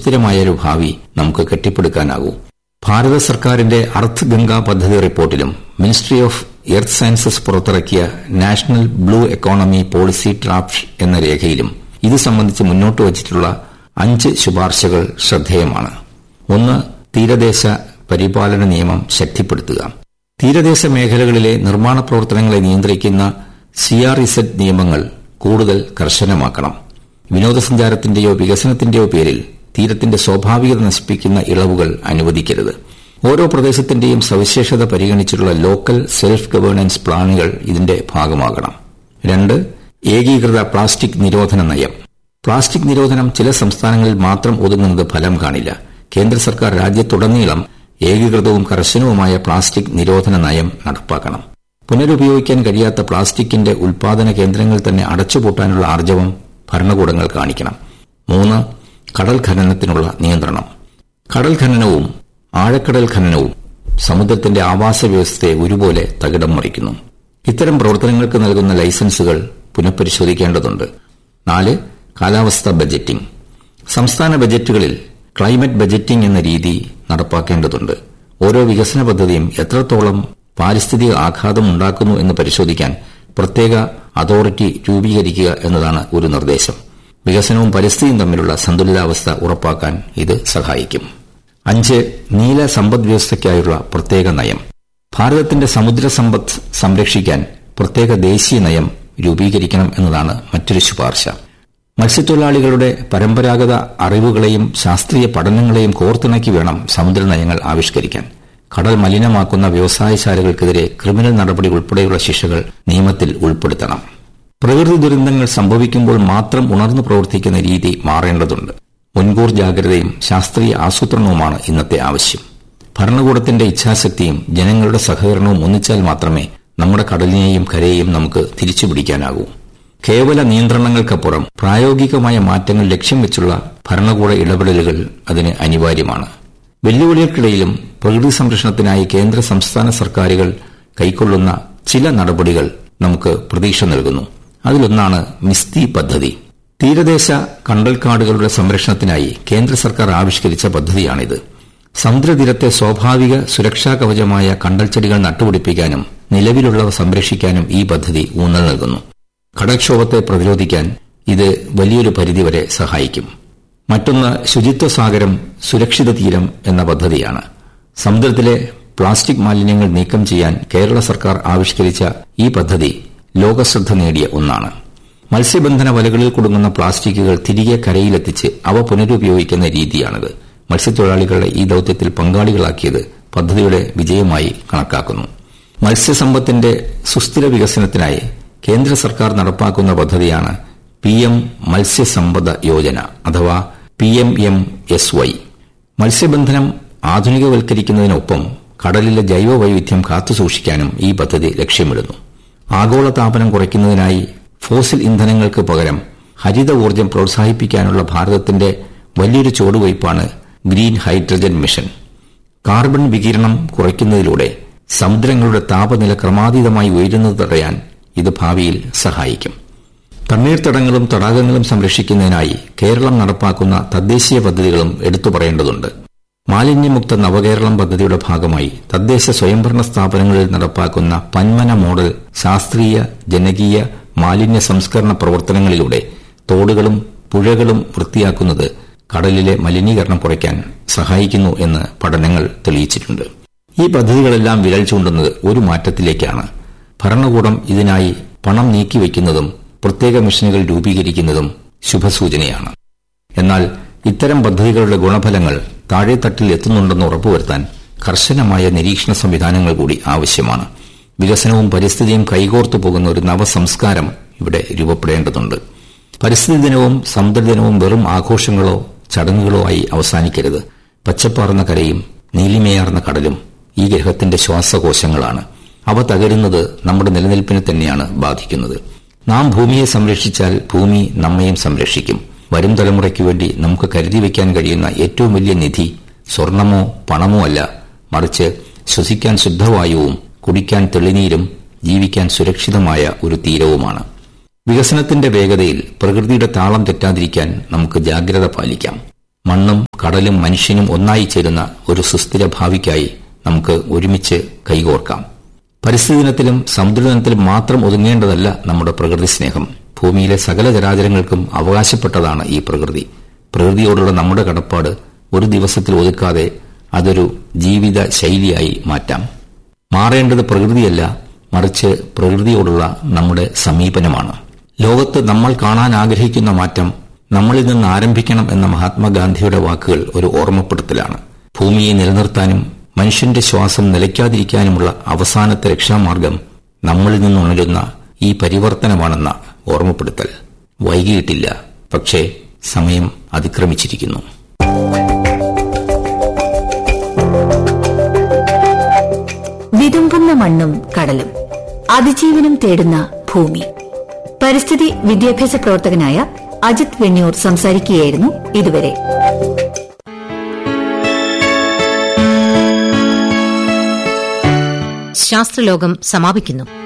സുസ്ഥിരമായൊരു ഭാവി നമുക്ക് കെട്ടിപ്പടുക്കാനാകൂ ഭാരത സർക്കാരിന്റെ അർത്ത് ഗംഗ പദ്ധതി റിപ്പോർട്ടിലും മിനിസ്ട്രി ഓഫ് എർത്ത് സയൻസസ് പുറത്തിറക്കിയ national blue economy policy draft എന്ന രേഖയിലും ഇത് സംബന്ധിച്ച് മുന്നോട്ട് വച്ചിട്ടുള്ള അഞ്ച് ശുപാർശകൾ ശ്രദ്ധേയമാണ് ഒന്ന് തീരദേശ പരിപാലന നിയമം ശക്തിപ്പെടുത്തുക തീരദേശ മേഖലകളിലെ നിർമ്മാണ പ്രവർത്തനങ്ങളെ നിയന്ത്രിക്കുന്ന സിആർഇസെഡ് നിയമങ്ങൾ കൂടുതൽ കർശനമാക്കണം വിനോദസഞ്ചാരത്തിന്റെയോ വികസനത്തിന്റെയോ പേരിൽ തീരത്തിന്റെ സ്വാഭാവികത നശിപ്പിക്കുന്ന ഇളവുകൾ അനുവദിക്കരുത് ഓരോ പ്രദേശത്തിന്റെയും സവിശേഷത പരിഗണിച്ചിട്ടുള്ള ലോക്കൽ സെൽഫ് ഗവേണൻസ് പ്ലാനുകൾ ഇതിന്റെ ഭാഗമാകണം രണ്ട് ഏകീകൃത പ്ലാസ്റ്റിക് നിരോധന നയം പ്ലാസ്റ്റിക് നിരോധനം ചില സംസ്ഥാനങ്ങളിൽ മാത്രം ഒതുങ്ങുന്നത് ഫലം കാണില്ല കേന്ദ്ര സർക്കാർ രാജ്യത്തുടനീളം ഏകീകൃതവും കർശനവുമായ പ്ലാസ്റ്റിക് നിരോധന നയം നടപ്പാക്കണം പുനരുപയോഗിക്കാൻ കഴിയാത്ത പ്ലാസ്റ്റിക്കിന്റെ ഉൽപാദന കേന്ദ്രങ്ങൾ തന്നെ അടച്ചുപൂട്ടാനുള്ള ആർജവം ഭരണകൂടങ്ങൾ കാണിക്കണം മൂന്ന് കടൽ ഖനനത്തിനുള്ള നിയന്ത്രണം കടൽ ഖനനവും ആഴക്കടൽ ഖനനവും സമുദ്രത്തിന്റെ ആവാസ വ്യവസ്ഥയെ ഒരുപോലെ തകിടം മറിക്കുന്നു ഇത്തരം പ്രവർത്തനങ്ങൾക്ക് നൽകുന്ന ലൈസൻസുകൾ പുനഃപരിശോധിക്കേണ്ടതുണ്ട് നാല് കാലാവസ്ഥാ ബജറ്റിംഗ് സംസ്ഥാന ബജറ്റുകളിൽ ക്ലൈമറ്റ് ബജറ്റിംഗ് എന്ന രീതി നടപ്പാക്കേണ്ടതുണ്ട് ഓരോ വികസന പദ്ധതിയും എത്രത്തോളം പാരിസ്ഥിതിക ആഘാതം ഉണ്ടാക്കുന്നു എന്ന് പരിശോധിക്കാൻ പ്രത്യേക അതോറിറ്റി രൂപീകരിക്കുക എന്നതാണ് ഒരു നിർദ്ദേശം വികസനവും പരിസ്ഥിതിയും തമ്മിലുള്ള സന്തുലിതാവസ്ഥ ഉറപ്പാക്കാൻ ഇത് സഹായിക്കും അഞ്ച് നീല സമ്പദ് വ്യവസ്ഥയ്ക്കായുള്ള പ്രത്യേക നയം ഭാരതത്തിന്റെ സമുദ്ര സമ്പത്ത് സംരക്ഷിക്കാൻ പ്രത്യേക ദേശീയ നയം രൂപീകരിക്കണം എന്നതാണ് മറ്റൊരു ശുപാർശ മത്സ്യത്തൊഴിലാളികളുടെ പരമ്പരാഗത അറിവുകളെയും ശാസ്ത്രീയ പഠനങ്ങളെയും കോർത്തിണക്കി വേണം സമുദ്ര നയങ്ങൾ ആവിഷ്കരിക്കാൻ കടൽ മലിനമാക്കുന്ന വ്യവസായശാലകൾക്കെതിരെ ക്രിമിനൽ നടപടി ഉൾപ്പെടെയുള്ള ശിക്ഷകൾ നിയമത്തിൽ ഉൾപ്പെടുത്തണം പ്രകൃതി ദുരന്തങ്ങൾ സംഭവിക്കുമ്പോൾ മാത്രം ഉണർന്നു പ്രവർത്തിക്കുന്ന രീതി മാറേണ്ടതുണ്ട് മുൻകൂർ ജാഗ്രതയും ശാസ്ത്രീയ ആസൂത്രണവുമാണ് ഇന്നത്തെ ആവശ്യം ഭരണകൂടത്തിന്റെ ഇച്ഛാശക്തിയും ജനങ്ങളുടെ സഹകരണവും ഒന്നിച്ചാൽ മാത്രമേ നമ്മുടെ കടലിനെയും കരയെയും നമുക്ക് തിരിച്ചുപിടിക്കാനാകൂ കേവല നിയന്ത്രണങ്ങൾക്കപ്പുറം പ്രായോഗികമായ മാറ്റങ്ങൾ ലക്ഷ്യം വെച്ചുള്ള ഭരണകൂട ഇടപെടലുകൾ അതിന് അനിവാര്യമാണ് വെല്ലുവിളികൾക്കിടയിലും പ്രകൃതി സംരക്ഷണത്തിനായി കേന്ദ്ര സംസ്ഥാന സർക്കാരുകൾ കൈക്കൊള്ളുന്ന ചില നടപടികൾ നമുക്ക് പ്രതീക്ഷ നൽകുന്നു അതിലൊന്നാണ് മിസ്തി പദ്ധതി തീരദേശ കണ്ടൽക്കാടുകളുടെ സംരക്ഷണത്തിനായി കേന്ദ്ര സർക്കാർ ആവിഷ്കരിച്ച പദ്ധതിയാണിത് സമുദ്രതീരത്തെ സ്വാഭാവിക സുരക്ഷാ കവചമായ കണ്ടൽച്ചെടികൾ നട്ടുപിടിപ്പിക്കാനും നിലവിലുള്ളവ സംരക്ഷിക്കാനും ഈ പദ്ധതി ഊന്നൽ നൽകുന്നു കടൽക്ഷോഭത്തെ പ്രതിരോധിക്കാൻ ഇത് വലിയൊരു പരിധിവരെ സഹായിക്കും മറ്റൊന്ന് ശുചിത്വ സാഗരം സുരക്ഷിത തീരം എന്ന പദ്ധതിയാണ് സമുദ്രത്തിലെ പ്ലാസ്റ്റിക് മാലിന്യങ്ങൾ നീക്കം ചെയ്യാൻ കേരള സർക്കാർ ആവിഷ്കരിച്ച ഈ പദ്ധതി ലോകശ്രദ്ധ നേടിയ ഒന്നാണ് മത്സ്യബന്ധന വലകളിൽ കുടുങ്ങുന്ന പ്ലാസ്റ്റിക്കുകൾ തിരികെ കരയിലെത്തിച്ച് അവ പുനരുപയോഗിക്കുന്ന രീതിയാണിത് മത്സ്യത്തൊഴിലാളികളെ ഈ ദൌത്യത്തിൽ പങ്കാളികളാക്കിയത് പദ്ധതിയുടെ വിജയമായി കണക്കാക്കുന്നു മത്സ്യസമ്പത്തിന്റെ സുസ്ഥിര വികസനത്തിനായി കേന്ദ്ര സർക്കാർ നടപ്പാക്കുന്ന പദ്ധതിയാണ് പി എം മത്സ്യസമ്പദ യോജന അഥവാ P M M S Y മത്സ്യബന്ധനം ആധുനികവൽക്കരിക്കുന്നതിനൊപ്പം കടലിലെ ജൈവവൈവിധ്യം കാത്തുസൂക്ഷിക്കാനും ഈ പദ്ധതി ലക്ഷ്യമിടുന്നു ആഗോളതാപനം കുറയ്ക്കുന്നതിനായി ഫോസിൽ ഇന്ധനങ്ങൾക്ക് പകരം ഹരിത ഊർജ്ജം പ്രോത്സാഹിപ്പിക്കാനുള്ള ഭാരതത്തിന്റെ വലിയൊരു ചുവടുവയ്പ്പാണ് ഗ്രീൻ ഹൈഡ്രജൻ മിഷൻ കാർബൺ വികിരണം കുറയ്ക്കുന്നതിലൂടെ സമുദ്രങ്ങളുടെ താപനില ക്രമാതീതമായി ഉയരുന്നത് തടയാൻ ഇത് ഭാവിയിൽ സഹായിക്കും തണ്ണീർത്തടങ്ങളും തടാകങ്ങളും സംരക്ഷിക്കുന്നതിനായി കേരളം നടപ്പാക്കുന്ന തദ്ദേശീയ പദ്ധതികളും എടുത്തു പറയേണ്ടതുണ്ട് മാലിന്യമുക്ത നവകേരളം പദ്ധതിയുടെ ഭാഗമായി തദ്ദേശ സ്വയംഭരണ സ്ഥാപനങ്ങളിൽ നടപ്പാക്കുന്ന പന്മന മോഡൽ ശാസ്ത്രീയ ജനകീയ മാലിന്യ സംസ്കരണ പ്രവർത്തനങ്ങളിലൂടെ തോടുകളും പുഴകളും വൃത്തിയാക്കുന്നത് കടലിലെ മലിനീകരണം കുറയ്ക്കാൻ സഹായിക്കുന്നു എന്ന് പഠനങ്ങൾ തെളിയിച്ചിട്ടുണ്ട് ഈ പദ്ധതികളെല്ലാം വിരൽ ചൂണ്ടുന്നത് ഒരു മാറ്റത്തിലേക്കാണ് ഭരണകൂടം ഇതിനായി പണം നീക്കിവെക്കുന്നതും പ്രത്യേക മിഷനുകൾ രൂപീകരിക്കുന്നതും ശുഭസൂചനയാണ് എന്നാൽ ഇത്തരം പദ്ധതികളുടെ ഗുണഫലങ്ങൾ താഴെത്തട്ടിൽ എത്തുന്നുണ്ടെന്ന് ഉറപ്പുവരുത്താൻ കർശനമായ നിരീക്ഷണ സംവിധാനങ്ങൾ കൂടി ആവശ്യമാണ് വികസനവും പരിസ്ഥിതിയും കൈകോർത്തു പോകുന്ന ഒരു നവസംസ്കാരം ഇവിടെ രൂപപ്പെടേണ്ടതുണ്ട് പരിസ്ഥിതി ദിനവും സമുദ്രദിനവും വെറും ആഘോഷങ്ങളോ ചടങ്ങുകളോ ആയി അവസാനിക്കരുത് പച്ചപ്പാർന്ന കരയും നീലിമയാർന്ന കടലും ഈ ഗ്രഹത്തിന്റെ ശ്വാസകോശങ്ങളാണ് അവ തകരുന്നത് നമ്മുടെ നിലനിൽപ്പിനെ തന്നെയാണ് ബാധിക്കുന്നത് നാം ഭൂമിയെ സംരക്ഷിച്ചാൽ ഭൂമി നമ്മയും സംരക്ഷിക്കും വരും തലമുറയ്ക്ക് വേണ്ടി നമുക്ക് കരുതി വയ്ക്കാൻ കഴിയുന്ന ഏറ്റവും വലിയ നിധി സ്വർണമോ പണമോ അല്ല മറിച്ച് ശ്വസിക്കാൻ ശുദ്ധവായുവും കുടിക്കാൻ തെളിനീരും ജീവിക്കാൻ സുരക്ഷിതമായ ഒരു തീരവുമാണ് വികസനത്തിന്റെ വേഗതയിൽ പ്രകൃതിയുടെ താളം തെറ്റാതിരിക്കാൻ നമുക്ക് ജാഗ്രത പാലിക്കാം മണ്ണും കടലും മനുഷ്യനും ഒന്നായി ചേരുന്ന ഒരു സുസ്ഥിര ഭാവിക്കായി നമുക്ക് ഒരുമിച്ച് കൈകോർക്കാം പരിസ്ഥിതി ദിനത്തിലും സമുദ്രദിനത്തിലും മാത്രം ഒതുങ്ങേണ്ടതല്ല നമ്മുടെ പ്രകൃതി സ്നേഹം ഭൂമിയിലെ സകല ചരാചരങ്ങൾക്കും അവകാശപ്പെട്ടതാണ് ഈ പ്രകൃതി പ്രകൃതിയോടുള്ള നമ്മുടെ കടപ്പാട് ഒരു ദിവസത്തിൽ ഒതുക്കാതെ അതൊരു ജീവിത ശൈലിയായി മാറ്റാം മാറേണ്ടത് പ്രകൃതിയല്ല മറിച്ച് പ്രകൃതിയോടുള്ള നമ്മുടെ സമീപനമാണ് ലോകത്ത് നമ്മൾ കാണാൻ ആഗ്രഹിക്കുന്ന മാറ്റം നമ്മളിൽ നിന്ന് ആരംഭിക്കണം എന്ന മഹാത്മാഗാന്ധിയുടെ വാക്കുകൾ ഒരു ഓർമ്മപ്പെടുത്തലാണ് ഭൂമിയെ നിലനിർത്താനും മനുഷ്യന്റെ ശ്വാസം നിലയ്ക്കാതിരിക്കാനുമുള്ള അവസാനത്തെ രക്ഷാമാർഗം നമ്മളിൽ നിന്നുണരുന്ന ഈ പരിവർത്തനമാണെന്ന ഓർമ്മപ്പെടുത്തൽ വൈകിയിട്ടില്ല പക്ഷേ സമയം അതിക്രമിച്ചിരിക്കുന്നു വിതുമ്പുന്ന മണ്ണും കടലും അതിജീവനം തേടുന്ന ഭൂമി പരിസ്ഥിതി വിദ്യാഭ്യാസ പ്രവർത്തകനായ അജിത് വെണ്ണിയൂർ സംസാരിക്കുകയായിരുന്നു ഇതുവരെ ശാസ്ത്രലോകം സമാപിക്കുന്നു